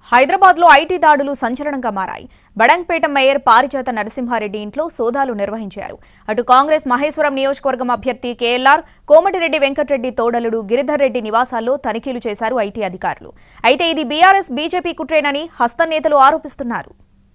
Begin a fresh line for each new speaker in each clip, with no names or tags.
హైదరాబాద్ లో ఐటీ దాడులు సంచలనంగా మారాయి బడంగ్పేట మేయర్ పారిజాత నరసింహారెడ్డి ఇంట్లో సోదాలు నిర్వహించారు అటు కాంగ్రెస్ మహేశ్వరం నియోజకవర్గం అభ్యర్థి కేఎల్ఆర్ కోమటిరెడ్డి వెంకటరెడ్డి తోడలుడు గిరిధర్ రెడ్డి నివాసాల్లో తనిఖీలు చేశారు ఐటీ అధికారులు అయితే ఇది బీఆర్ఎస్ బీజేపీ కుట్రేనని హస్తం నేతలు ఆరోపిస్తున్నారు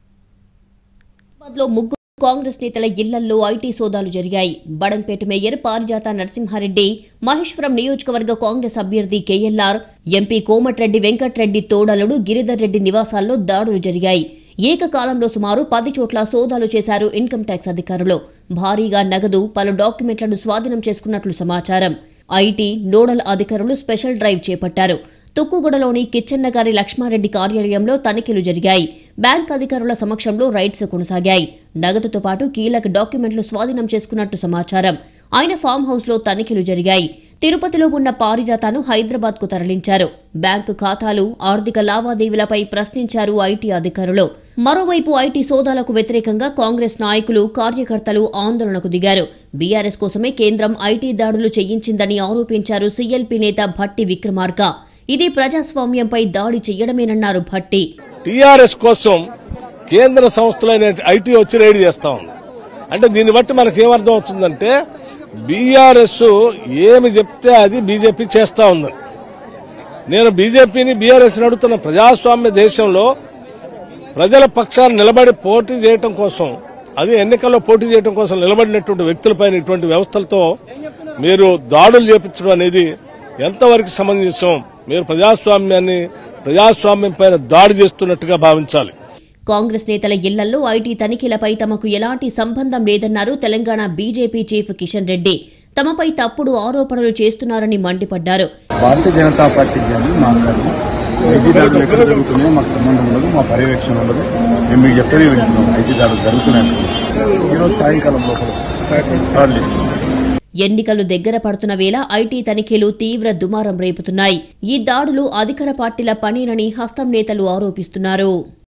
హైదరాబాద్లో ముగ్గురు కాంగ్రెస్ నేతల ఇళ్లల్లో ఐటీ సోదాలు జరిగాయి బడంపేట మేయర్ పారిజాత నరసింహారెడ్డి మహేశ్వరం నియోజకవర్గ కాంగ్రెస్ అభ్యర్థి కేఎల్ఆర్ ఎంపీ కోమటిరెడ్డి వెంకట్రెడ్డి తోడలుడు గిరిధర్ రెడ్డి నివాసాల్లో దాడులు జరిగాయి ఏకకాలంలో సుమారు పది చోట్ల సోదాలు చేశారు ఇన్కమ్ ట్యాక్స్ అధికారులు భారీగా నగదు పలు డాక్యుమెంట్లను స్వాధీనం చేసుకున్నట్లు సమాచారం ఐటీ నోడల్ అధికారులు స్పెషల్ డ్రైవ్ చేపట్టారు తుక్కుగూడలోని కిచ్చెన్న గారి లక్ష్మారెడ్డి కార్యాలయంలో తనిఖీలు జరిగాయి బ్యాంక్ అధికారుల సమక్షంలో రైడ్స్ కొనసాగాయి నగదుతో పాటు కీలక డాక్యుమెంట్లు స్వాధీనం చేసుకున్నట్టు సమాచారం ఆయన ఫామ్ హౌస్ లో తనిఖీలు జరిగాయి తిరుపతిలో ఉన్న పారిజాతాను హైదరాబాద్ కు తరలించారు బ్యాంకు ఖాతాలు ఆర్థిక లావాదేవీలపై ప్రశ్నించారు ఐటీ అధికారులు మరోవైపు ఐటీ సోదాలకు వ్యతిరేకంగా కాంగ్రెస్ నాయకులు కార్యకర్తలు ఆందోళనకు దిగారు బీఆర్ఎస్ కోసమే కేంద్రం ఐటీ దాడులు చేయించిందని ఆరోపించారు సీఎల్పీ నేత భట్టి విక్రమార్క ఇది ప్రజాస్వామ్యంపై దాడి చెయ్యడమేనన్నారు భట్టి
టీఆర్ఎస్ కోసం కేంద్ర సంస్థలైన ఐటీ వచ్చి రైడ్ చేస్తా ఉంది అంటే దీన్ని బట్టి మనకి ఏమర్థం అవుతుందంటే బీఆర్ఎస్ ఏమి చెప్తే అది బీజేపీ చేస్తా ఉంది నేను బీజేపీని బీఆర్ఎస్ అడుగుతున్న ప్రజాస్వామ్య దేశంలో ప్రజల పక్షాన్ని నిలబడి పోటీ చేయటం కోసం అది ఎన్నికల్లో పోటీ చేయడం కోసం నిలబడినటువంటి వ్యక్తులపైన ఇటువంటి వ్యవస్థలతో మీరు దాడులు చేపించడం అనేది ఎంతవరకు సమంజసం మీరు ప్రజాస్వామ్యాన్ని ప్రజాస్వామ్యం పైన దాడి చేస్తున్నట్టుగా భావించాలి
కాంగ్రెస్ నేతల ఇళ్లల్లో ఐటీ తనిఖీలపై తమకు ఎలాంటి సంబంధం లేదన్నారు తెలంగాణ బీజేపీ చీఫ్ కిషన్ రెడ్డి తమపై తప్పుడు ఆరోపణలు చేస్తున్నారని మండిపడ్డారు
భారతీయ జనతా పార్టీ కానీ మాట్లాడి ఐటీ దాడులు ఎక్కడ జరుగుతున్నాయో మాకు సంబంధం ఉండదు మా పర్యవేక్షణ ఉండదు మేము మీకు చెప్తూనే వెళ్తున్నాం ఐటీ దాడులు జరుగుతున్నాయి ఈరోజు సాయంకాలం లోపల థర్డ్ లిస్ట్
ఎన్నికలు దగ్గర పడుతున్న వేళ ఐటీ తనిఖీలు తీవ్ర దుమారం రేపుతున్నాయి ఈ దాడులు అధికార పార్టీల పనేనని హస్తం నేతలు ఆరోపిస్తున్నారు